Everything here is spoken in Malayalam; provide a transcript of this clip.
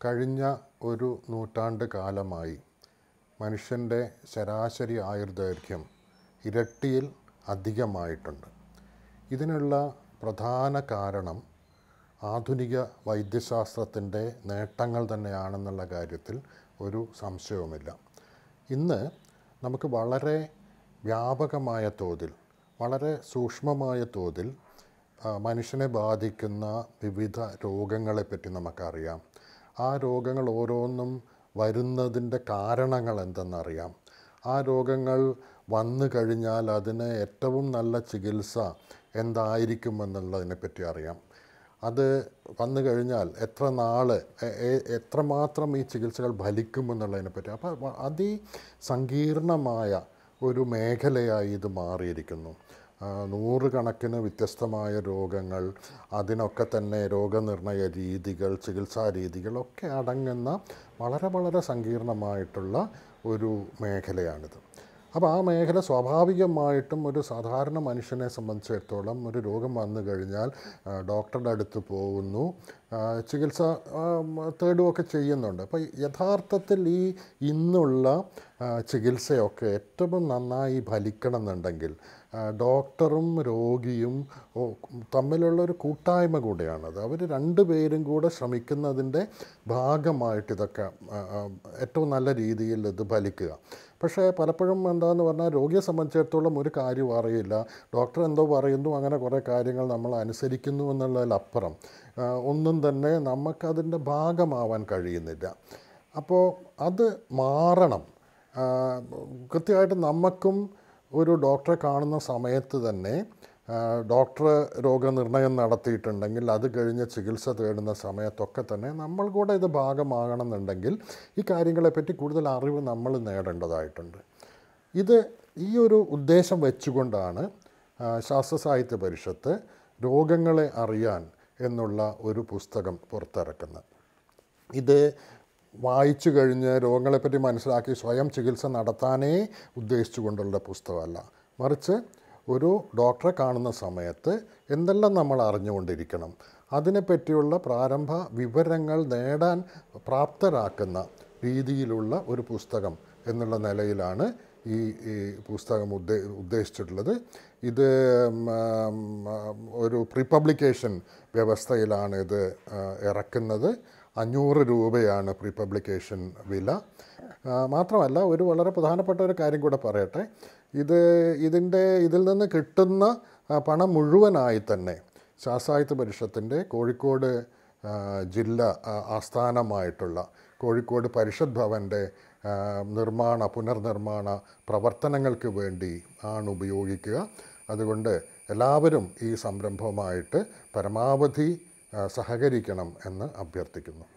കഴിഞ്ഞ ഒരു നൂറ്റാണ്ട് കാലമായി മനുഷ്യൻ്റെ ശരാശരി ആയുർദൈർഘ്യം ഇരട്ടിയിൽ അധികമായിട്ടുണ്ട് ഇതിനുള്ള പ്രധാന കാരണം ആധുനിക വൈദ്യശാസ്ത്രത്തിൻ്റെ നേട്ടങ്ങൾ തന്നെയാണെന്നുള്ള കാര്യത്തിൽ ഒരു സംശയവുമില്ല ഇന്ന് നമുക്ക് വളരെ വ്യാപകമായ തോതിൽ വളരെ സൂക്ഷ്മമായ തോതിൽ ആ, മനുഷ്യനെ ബാധിക്കുന്ന വിവിധ രോഗങ്ങളെപ്പറ്റി നമുക്കറിയാം ആ രോഗങ്ങൾ ഓരോന്നും വരുന്നതിൻ്റെ കാരണങ്ങൾ എന്തെന്നറിയാം ആ രോഗങ്ങൾ വന്നു കഴിഞ്ഞാൽ അതിന് ഏറ്റവും നല്ല ചികിത്സ എന്തായിരിക്കുമെന്നുള്ളതിനെ പറ്റി അറിയാം അത് വന്നു കഴിഞ്ഞാൽ എത്ര നാൾ എത്രമാത്രം ഈ ചികിത്സകൾ ഫലിക്കുമെന്നുള്ളതിനെ പറ്റി അപ്പോൾ അതിസങ്കീർണമായ ഒരു മേഖലയായി ഇത് മാറിയിരിക്കുന്നു ആ, നൂറുകണക്കിന് വ്യത്യസ്തമായ രോഗങ്ങൾ അതിനൊക്കെ തന്നെ രോഗനിർണയ രീതികൾ ചികിത്സാ രീതികളൊക്കെ അടങ്ങുന്ന വളരെ വളരെ സങ്കീർണമായിട്ടുള്ള ഒരു മേഖലയാണിത് അപ്പോൾ ആ മേഖല സ്വാഭാവികമായിട്ടും ഒരു സാധാരണ മനുഷ്യനെ സംബന്ധിച്ചിടത്തോളം ഒരു രോഗം വന്നു കഴിഞ്ഞാൽ ആ, ഡോക്ടറുടെ അടുത്ത് പോകുന്നു ആ, ചികിത്സ ആ, തേടുകയൊക്കെ ചെയ്യുന്നുണ്ട് അപ്പോൾ യഥാർത്ഥത്തിൽ ഈ ഇന്നുള്ള ആ, ചികിത്സയൊക്കെ ഏറ്റവും നന്നായി ഫലിക്കണം എന്നുണ്ടെങ്കിൽ ആ, ഡോക്ടറും രോഗിയും ഓ- തമ്മിലുള്ള ഒരു കൂട്ടായ്മ കൂടെയാണത് അവർ രണ്ടുപേരും കൂടെ ശ്രമിക്കുന്നതിൻ്റെ ഭാഗമായിട്ട് ഇതൊക്കെ ആ, ആ, ഏറ്റവും നല്ല രീതിയിൽ ഇത് ഫലിക്കുക പക്ഷേ പലപ്പോഴും എന്താന്ന് പറഞ്ഞാൽ രോഗിയെ സംബന്ധിച്ചിടത്തോളം ഒരു കാര്യം അറിയില്ല ഡോക്ടർ എന്തോ പറയുന്നു അങ്ങനെ കുറേ കാര്യങ്ങൾ നമ്മൾ അനുസരിക്കുന്നു എന്നുള്ളതിലപ്പുറം ആ, ഒന്നും തന്നെ നമുക്കതിൻ്റെ ഭാഗമാവാൻ കഴിയുന്നില്ല അപ്പോൾ അത് മാറണം ആ, കൃത്യമായിട്ട് നമുക്കും ഒരു ഡോക്ടറെ കാണുന്ന സമയത്ത് തന്നെ ആ, ഡോക്ടർ രോഗനിർണയം നടത്തിയിട്ടുണ്ടെങ്കിൽ അത് കഴിഞ്ഞ് ചികിത്സ തേടുന്ന സമയത്തൊക്കെ തന്നെ നമ്മൾ കൂടെ ഇത് ഭാഗമാകണം എന്നുണ്ടെങ്കിൽ ഈ കാര്യങ്ങളെപ്പറ്റി കൂടുതൽ അറിവ് നമ്മൾ നേടേണ്ടതായിട്ടുണ്ട് ഇത് ഈ ഒരു ഉദ്ദേശം വെച്ചുകൊണ്ടാണ് ആ, ശാസ്ത്ര സാഹിത്യ പരിഷത്ത് രോഗങ്ങളെ അറിയാൻ എന്നുള്ള ഒരു പുസ്തകം പുറത്തിറക്കുന്നത് ഇത് വായിച്ചു കഴിഞ്ഞ് രോഗങ്ങളെപ്പറ്റി മനസ്സിലാക്കി സ്വയം ചികിത്സ നടത്താനേ ഉദ്ദേശിച്ചുകൊണ്ടുള്ള പുസ്തകമല്ല മറിച്ച് ഒരു ഡോക്ടറെ കാണുന്ന സമയത്ത് എന്തെല്ലാം നമ്മൾ അറിഞ്ഞുകൊണ്ടിരിക്കണം അതിനെപ്പറ്റിയുള്ള പ്രാരംഭ വിവരങ്ങൾ നേടാൻ പ്രാപ്തരാക്കുന്ന രീതിയിലുള്ള ഒരു പുസ്തകം എന്നുള്ള നിലയിലാണ് ഈ ഈ പുസ്തകം ഉദ്ദേ ഉദ്ദേശിച്ചിട്ടുള്ളത് ഇത് ഉം, ഉം, ഒരു പ്രീ പബ്ലിക്കേഷൻ വ്യവസ്ഥയിലാണ് ഇത് ആ, ഇറക്കുന്നത് അഞ്ഞൂറ് രൂപയാണ് പ്രീ പബ്ലിക്കേഷൻ വില ആ, മാത്രമല്ല ഒരു വളരെ പ്രധാനപ്പെട്ട ഒരു കാര്യം കൂടെ പറയട്ടെ ഇത് ഇതിൻ്റെ ഇതിൽ നിന്ന് കിട്ടുന്ന ആ, പണം മുഴുവനായി തന്നെ ശാസ്ത്രായുധ പരിഷത്തിൻ്റെ കോഴിക്കോട് ആ, ജില്ല ആ, ആസ്ഥാനമായിട്ടുള്ള കോഴിക്കോട് പരിഷത്ത് ഭവൻ്റെ ആ, നിർമ്മാണ പുനർനിർമ്മാണ പ്രവർത്തനങ്ങൾക്ക് വേണ്ടി ആണ് ഉപയോഗിക്കുക അതുകൊണ്ട് എല്ലാവരും ഈ സംരംഭവുമായിട്ട് പരമാവധി ആ, സഹകരിക്കണം എന്ന് അഭ്യർത്ഥിക്കുന്നു